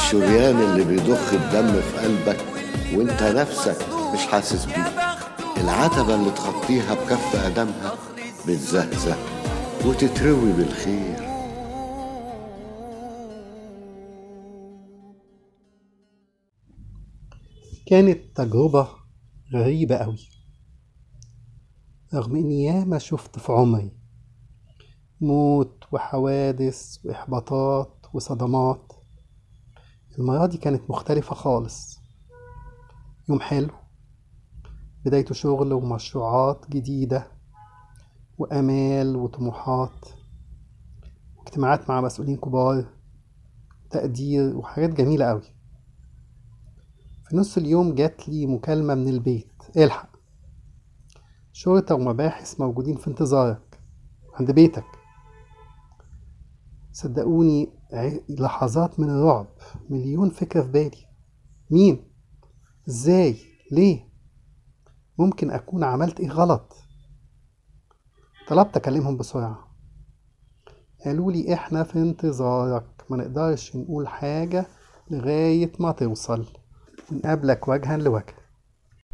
الشريان اللي بيضخ الدم في قلبك وانت نفسك مش حاسس بيه العتبة اللي تخطيها بكف قدمها بتزهزه وتتروي بالخير كانت تجربة غريبة أوي رغم إني ياما شفت في عمري موت وحوادث وإحباطات وصدمات المرة دي كانت مختلفة خالص يوم حلو بدايته شغل ومشروعات جديدة وآمال وطموحات واجتماعات مع مسؤولين كبار تقدير وحاجات جميلة أوي في نص اليوم جات لي مكالمة من البيت الحق شرطة ومباحث موجودين في انتظارك عند بيتك صدقوني ع- لحظات من الرعب مليون فكرة في بالي مين ازاي ليه ممكن اكون عملت ايه غلط طلبت اكلمهم بسرعة قالوا لي احنا في انتظارك ما نقدرش نقول حاجة لغاية ما توصل ونقابلك وجها لوجه